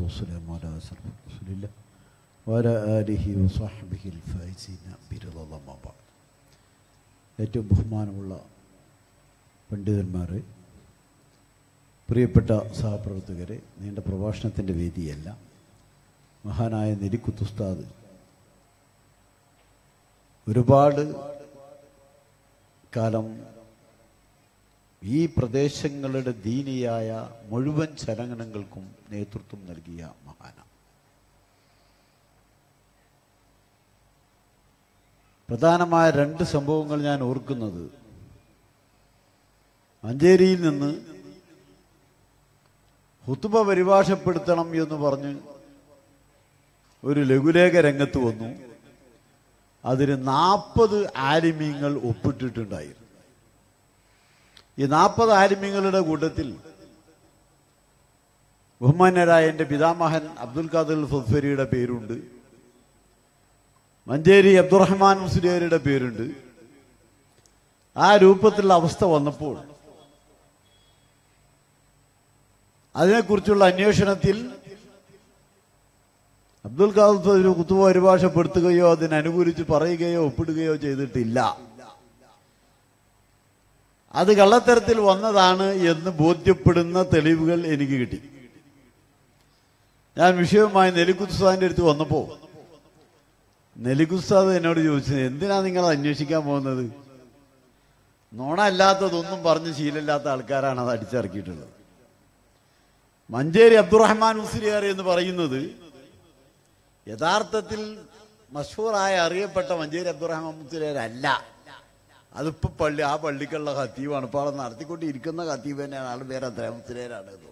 والسلام على أشرف رسول الله وعلى آله وصحبه الفائزين برضا الله ما بعد ഏറ്റവും ബഹുമാനമുള്ള പണ്ഡിതന്മാരെ പ്രിയപ്പെട്ട സഹപ്രവർത്തകരെ നീണ്ട പ്രഭാഷണത്തിൻ്റെ വേദിയല്ല മഹാനായ നെരിക്കുത്തുസ്താദ് ഒരുപാട് കാലം ഈ പ്രദേശങ്ങളുടെ ദീനിയായ മുഴുവൻ ചലനങ്ങൾക്കും നേതൃത്വം നൽകിയ മഹാന പ്രധാനമായ രണ്ട് സംഭവങ്ങൾ ഞാൻ ഓർക്കുന്നത് മഞ്ചേരിയിൽ നിന്ന് ഹുത്തുബ പരിഭാഷപ്പെടുത്തണം എന്ന് പറഞ്ഞ് ഒരു ലഘുലേഖ രംഗത്ത് വന്നു അതിന് നാൽപ്പത് ആലിമ്യങ്ങൾ ഒപ്പിട്ടിട്ടുണ്ടായിരുന്നു ഈ നാൽപ്പത് ആലിമ്യങ്ങളുടെ കൂട്ടത്തിൽ ബഹുമാന്യരായ എൻ്റെ പിതാമഹൻ അബ്ദുൽ ഖാദർ ഫുഫരിയുടെ പേരുണ്ട് മഞ്ചേരി അബ്ദുറഹ്മാൻ മുസ്ലിയാരുടെ പേരുണ്ട് ആ രൂപത്തിലുള്ള അവസ്ഥ വന്നപ്പോൾ അതിനെക്കുറിച്ചുള്ള അന്വേഷണത്തിൽ അബ്ദുൽ ഖാദർ ഒരു കുത്തുവ പരിഭാഷപ്പെടുത്തുകയോ അതിനനുകൂലിച്ച് പറയുകയോ ഒപ്പിടുകയോ ചെയ്തിട്ടില്ല അത് കള്ളത്തരത്തിൽ വന്നതാണ് എന്ന് ബോധ്യപ്പെടുന്ന തെളിവുകൾ എനിക്ക് കിട്ടി ഞാൻ വിഷയവുമായി നെലിക്കുസ്താദിന്റെ അടുത്ത് വന്നപ്പോൾ നെലിക്കുസ്താദ് എന്നോട് ചോദിച്ചത് എന്തിനാ നിങ്ങൾ അന്വേഷിക്കാൻ പോകുന്നത് നോണ അല്ലാത്തതൊന്നും പറഞ്ഞ് ശീലമില്ലാത്ത ആൾക്കാരാണ് അത് അടിച്ചിറക്കിയിട്ടുള്ളത് മഞ്ചേരി അബ്ദുറഹ്മാൻ മുസ്ലിയാർ എന്ന് പറയുന്നത് യഥാർത്ഥത്തിൽ മഷൂറായ അറിയപ്പെട്ട മഞ്ചേരി അബ്ദുറഹ്മാൻ മുസ്ലിയാരല്ല അതിപ്പോ പള്ളി ആ പള്ളിക്കുള്ള ഖത്തീവാണ് ഇപ്പോൾ അവിടെ നടത്തിക്കൊണ്ടിരിക്കുന്ന ഖത്തീബ് തന്നെയാണ് ആൾ പേര് അത്രയും മുസ്ലിയാരാണ് എന്ന്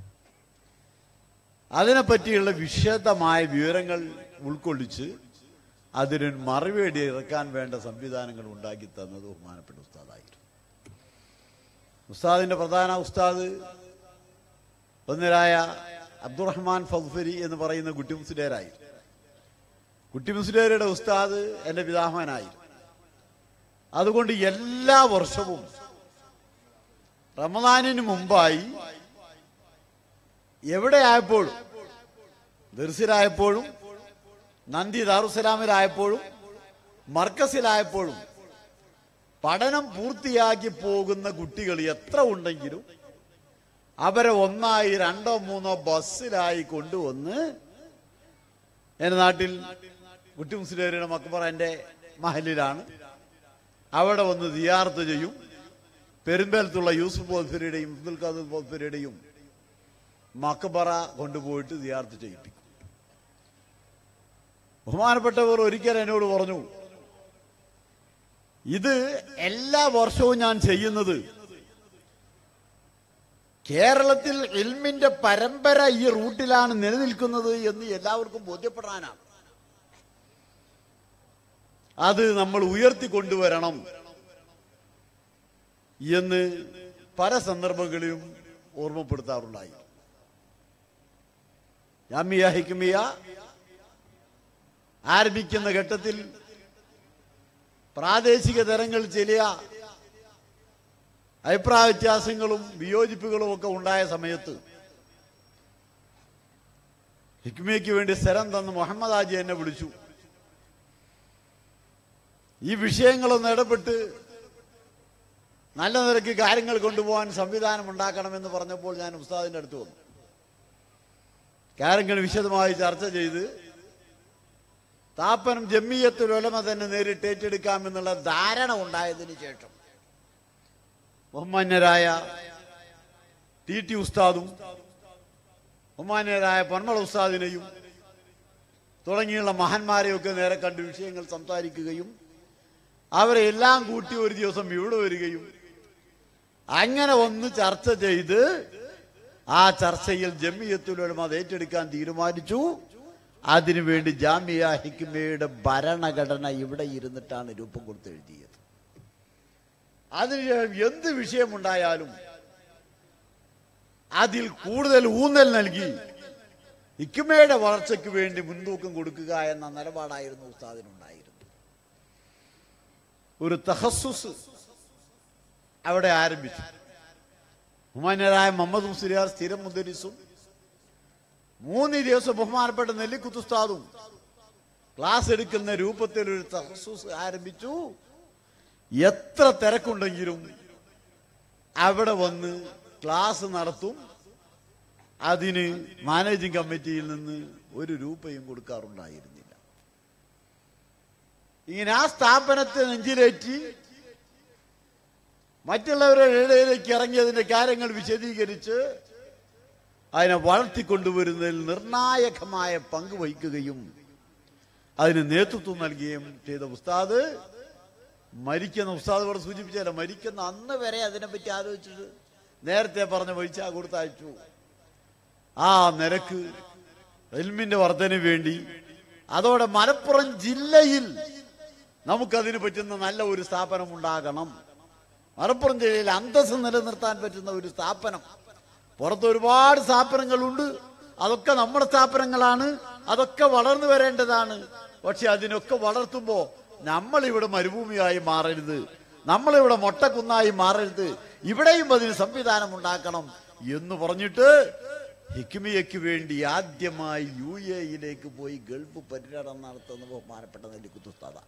അതിനെപ്പറ്റിയുള്ള വിശദമായ വിവരങ്ങൾ ഉൾക്കൊള്ളിച്ച് അതിന് മറുപടി ഇറക്കാൻ വേണ്ട സംവിധാനങ്ങൾ ഉണ്ടാക്കി തന്നത് ബഹുമാനപ്പെട്ട ഉസ്താദായിരുന്നു ഉസ്താദിന്റെ പ്രധാന ഉസ്താദ് ഒന്നരായ അബ്ദുറഹ്മാൻ ഫദ്ഫരി എന്ന് പറയുന്ന കുട്ടി മുസ്ലിയാരായിരുന്നു കുട്ടി മുസ്ലിയാരുടെ ഉസ്താദ് എൻ്റെ പിതാമഹനായിരുന്നു അതുകൊണ്ട് എല്ലാ വർഷവും റമദാനിന് മുമ്പായി എവിടെയായപ്പോഴും ദർസിലായപ്പോഴും നന്ദി ദാറുസലാമിലായപ്പോഴും മർക്കസിലായപ്പോഴും പഠനം പൂർത്തിയാക്കി പോകുന്ന കുട്ടികൾ എത്ര ഉണ്ടെങ്കിലും അവരെ ഒന്നായി രണ്ടോ മൂന്നോ ബസ്സിലായി കൊണ്ടുവന്ന് എൻ്റെ നാട്ടിൽ കുട്ടി മുസ്ലിം മക്കബറ എൻ്റെ മഹലിലാണ് അവിടെ വന്ന് ദിയാർത്ത് ചെയ്യും പെരുമ്പലത്തുള്ള യൂസുഫ് ബോൽഫരിയുടെയും അബ്ദുൽ ഖാദർ ബോൽഫരിയുടെയും മക്കബറ കൊണ്ടുപോയിട്ട് ദിയാർത്ത് ചെയ്യിപ്പിക്കും ബഹുമാനപ്പെട്ടവർ ഒരിക്കൽ എന്നോട് പറഞ്ഞു ഇത് എല്ലാ വർഷവും ഞാൻ ചെയ്യുന്നത് കേരളത്തിൽ ഇൽമിന്റെ പരമ്പര ഈ റൂട്ടിലാണ് നിലനിൽക്കുന്നത് എന്ന് എല്ലാവർക്കും ബോധ്യപ്പെടാനാണ് അത് നമ്മൾ ഉയർത്തിക്കൊണ്ടുവരണം എന്ന് പല സന്ദർഭങ്ങളിലും ഓർമ്മപ്പെടുത്താറുണ്ടായി ജാമിയ ഹിക്മിയ ആരംഭിക്കുന്ന ഘട്ടത്തിൽ പ്രാദേശിക തരങ്ങൾ ചില അഭിപ്രായ വ്യത്യാസങ്ങളും വിയോജിപ്പുകളും ഒക്കെ ഉണ്ടായ സമയത്ത് ഹിക്മിയയ്ക്ക് വേണ്ടി സ്ഥലം തന്ന് മുഹമ്മദ് ആജി എന്നെ വിളിച്ചു ഈ വിഷയങ്ങളൊന്ന് ഇടപെട്ട് നല്ല നിരക്ക് കാര്യങ്ങൾ കൊണ്ടുപോകാൻ സംവിധാനം ഉണ്ടാക്കണമെന്ന് പറഞ്ഞപ്പോൾ ഞാൻ ഉസ്താദിന്റെ അടുത്ത് വന്നു കാര്യങ്ങൾ വിശദമായി ചർച്ച ചെയ്ത് താപ്പനം ജമ്മിയത്തുൽ ഉലമ തന്നെ നേരിട്ട് ഏറ്റെടുക്കാമെന്നുള്ള ധാരണ ഉണ്ടായതിനു ശേഷം ബഹുമാന്യരായ ടി ടി ഉസ്താദും ബഹുമാന്യരായ പൊന്മള ഉസ്താദിനെയും തുടങ്ങിയുള്ള മഹാന്മാരെയൊക്കെ നേരെ കണ്ട് വിഷയങ്ങൾ സംസാരിക്കുകയും അവരെ എല്ലാം കൂട്ടി ഒരു ദിവസം ഇവിടെ വരികയും അങ്ങനെ ഒന്ന് ചർച്ച ചെയ്ത് ആ ചർച്ചയിൽ ജമ്മിയത്തിലും അത് ഏറ്റെടുക്കാൻ തീരുമാനിച്ചു അതിനുവേണ്ടി ജാമിയ ഹിക്മയുടെ ഭരണഘടന ഇവിടെ ഇരുന്നിട്ടാണ് രൂപം കൊടുത്ത് എഴുതിയത് അതിനുശേഷം എന്ത് വിഷയമുണ്ടായാലും അതിൽ കൂടുതൽ ഊന്നൽ നൽകി ഹിക്മയുടെ വളർച്ചയ്ക്ക് വേണ്ടി മുൻതൂക്കം കൊടുക്കുക എന്ന നിലപാടായിരുന്നു ഉസ്താദിനുണ്ടായിരുന്നത് ഒരു തഹസ്സുസ് അവിടെ ആരംഭിച്ചു ബഹുമാന്യരായ മുഹമ്മദ് മുസ്ലിയാർ സ്ഥിരം മുദ്രിസും മൂന്ന് ദിവസം ബഹുമാനപ്പെട്ട നെല്ലിക്കുത്തുസ്താദും ക്ലാസ് എടുക്കുന്ന രൂപത്തിൽ ഒരു തഹസ്സുസ് ആരംഭിച്ചു എത്ര തിരക്കുണ്ടെങ്കിലും അവിടെ വന്ന് ക്ലാസ് നടത്തും അതിന് മാനേജിംഗ് കമ്മിറ്റിയിൽ നിന്ന് ഒരു രൂപയും കൊടുക്കാറുണ്ടായിരുന്നില്ല ഇങ്ങനെ ആ സ്ഥാപനത്തെ നെഞ്ചിലേറ്റി മറ്റുള്ളവരുടെ ഇടയിലേക്ക് ഇറങ്ങിയതിന്റെ കാര്യങ്ങൾ വിശദീകരിച്ച് അതിനെ വളർത്തിക്കൊണ്ടുവരുന്നതിൽ നിർണായകമായ പങ്ക് വഹിക്കുകയും അതിന് നേതൃത്വം നൽകുകയും ചെയ്ത ഉസ്താദ് മരിക്കുന്ന ഉസ്താദ് ഇവിടെ സൂചിപ്പിച്ചല്ല മരിക്കുന്ന അന്ന് വരെ അതിനെപ്പറ്റി ആലോചിച്ചിട്ട് നേരത്തെ പറഞ്ഞ പൈസ കൊടുത്തയച്ചു ആ നിരക്ക് എൽമിന്റെ വർധന വേണ്ടി അതോടെ മലപ്പുറം ജില്ലയിൽ നമുക്കതിന് പറ്റുന്ന നല്ല ഒരു സ്ഥാപനം ഉണ്ടാകണം മലപ്പുറം ജില്ലയിൽ അന്തസ് നിലനിർത്താൻ പറ്റുന്ന ഒരു സ്ഥാപനം പുറത്ത് ഒരുപാട് സ്ഥാപനങ്ങളുണ്ട് അതൊക്കെ നമ്മുടെ സ്ഥാപനങ്ങളാണ് അതൊക്കെ വളർന്നു വരേണ്ടതാണ് പക്ഷെ അതിനൊക്കെ വളർത്തുമ്പോ നമ്മളിവിടെ മരുഭൂമിയായി മാറരുത് നമ്മളിവിടെ മൊട്ടക്കുന്നായി മാറരുത് ഇവിടെയും അതിന് സംവിധാനം ഉണ്ടാക്കണം എന്ന് പറഞ്ഞിട്ട് ഹിക്മിയയ്ക്ക് വേണ്ടി ആദ്യമായി യു എയിലേക്ക് പോയി ഗൾഫ് പര്യടനം നടത്തുന്ന ബഹുമാനപ്പെട്ട നെല്ലിക്കുത്തുസ്താദ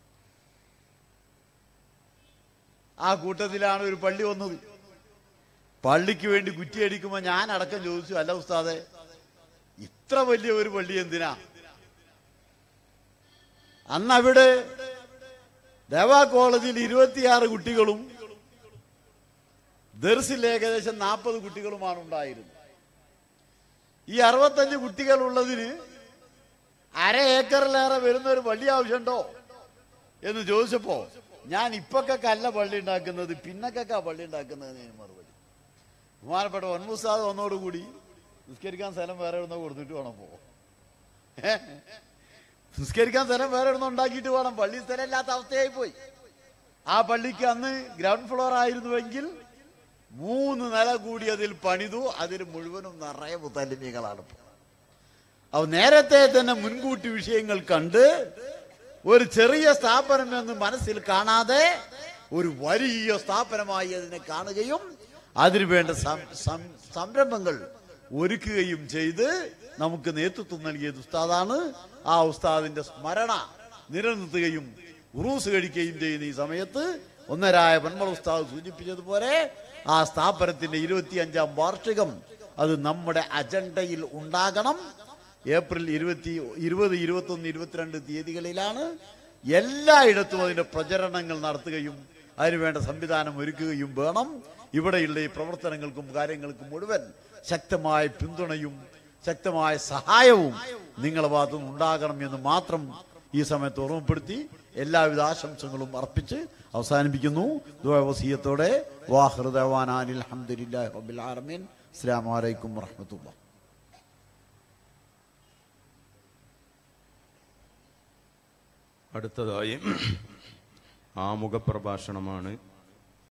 ആ കൂട്ടത്തിലാണ് ഒരു പള്ളി വന്നത് പള്ളിക്ക് വേണ്ടി കുറ്റിയടിക്കുമ്പോ ഞാൻ അടക്കം ചോദിച്ചു അല്ല ഉസ്താദെ ഇത്ര വലിയ ഒരു പള്ളി എന്തിനാ അന്ന് അവിടെ ദേവാ കോളേജിൽ ഇരുപത്തിയാറ് കുട്ടികളും ദർസിൽ ഏകദേശം നാൽപ്പത് കുട്ടികളുമാണ് ഉണ്ടായിരുന്നത് ഈ അറുപത്തഞ്ച് കുട്ടികൾ ഉള്ളതിന് അര ഏക്കറിലേറെ വരുന്ന ഒരു പള്ളി ആവശ്യമുണ്ടോ എന്ന് ചോദിച്ചപ്പോ ഞാൻ ഇപ്പൊക്കെ അല്ല പള്ളി ഉണ്ടാക്കുന്നത് പിന്നൊക്കെ പള്ളി ഉണ്ടാക്കുന്നത് എന്ന് മറുപടി ബഹുമാനപ്പെട്ട ഒൻമുസാദ് വന്നോടുകൂടി നിസ്കരിക്കാൻ സ്ഥലം വേറെ എവിടുന്നോ കൊടുത്തിട്ട് വേണം പോ ഏ? നിസ്കരിക്കാൻ സ്ഥലം വേറെ എവിടുന്നോ ഉണ്ടാക്കിയിട്ട് വേണം പള്ളി സ്ഥലം ഇല്ലാത്ത അവസ്ഥയായി പോയി ആ പള്ളിക്ക് അന്ന് ഗ്രൗണ്ട് ഫ്ലോർ ആയിരുന്നുവെങ്കിൽ മൂന്ന് നില കൂടി അതിൽ പണിതു അതിൽ മുഴുവനും നിറയെ മുത്തല്ലിമികളാണ് ഇപ്പോൾ. അപ്പൊ നേരത്തെ തന്നെ മുൻകൂട്ടി വിഷയങ്ങൾ കണ്ട് ഒരു ചെറിയ സ്ഥാപനം എന്ന് മനസ്സിൽ കാണാതെ ഒരു വലിയ സ്ഥാപനമായി അതിനെ കാണുകയും അതിനുവേണ്ട സം- സം- സംരംഭങ്ങൾ ഒരുക്കുകയും ചെയ്ത് നമുക്ക് നേതൃത്വം നൽകിയത് ഉസ്താദാണ് ആ ഉസ്താദിന്റെ സ്മരണ നിലനിർത്തുകയും ഉറൂസ് കഴിക്കുകയും ചെയ്യുന്ന ഈ സമയത്ത് ഒന്നരായ പന്മള ഉസ്താദ് സൂചിപ്പിച്ചതുപോലെ ആ സ്ഥാപനത്തിന്റെ ഇരുപത്തിയഞ്ചാം വാർഷികം അത് നമ്മുടെ അജണ്ടയിൽ ഉണ്ടാകണം ഏപ്രിൽ ഇരുപത്തി ഇരുപത് ഇരുപത്തൊന്ന് ഇരുപത്തിരണ്ട് തീയതികളിലാണ് എല്ലായിടത്തും അതിന്റെ പ്രചരണങ്ങൾ നടത്തുകയും അതിനുവേണ്ട സംവിധാനം ഒരുക്കുകയും വേണം ഇവിടെയുള്ള ഈ പ്രവർത്തനങ്ങൾക്കും കാര്യങ്ങൾക്കും മുഴുവൻ ശക്തമായ പിന്തുണയും ശക്തമായ സഹായവും നിങ്ങളുടെ ഭാഗത്തുനിന്ന് ഉണ്ടാകണം എന്ന് മാത്രം ഈ സമയത്ത് ഓർമ്മപ്പെടുത്തി എല്ലാവിധ ആശംസകളും അർപ്പിച്ച് അവസാനിപ്പിക്കുന്നു വസീയത്തോടെ വാഹൃദവാനാനിൽ അൽഹംദുലില്ലാഹി റബ്ബിൽ ആലമീൻ അസ്സലാമു അലൈക്കും വറഹ്മത്തുള്ളാഹി അടുത്തതായി ആമുഖ പ്രഭാഷണമാണ്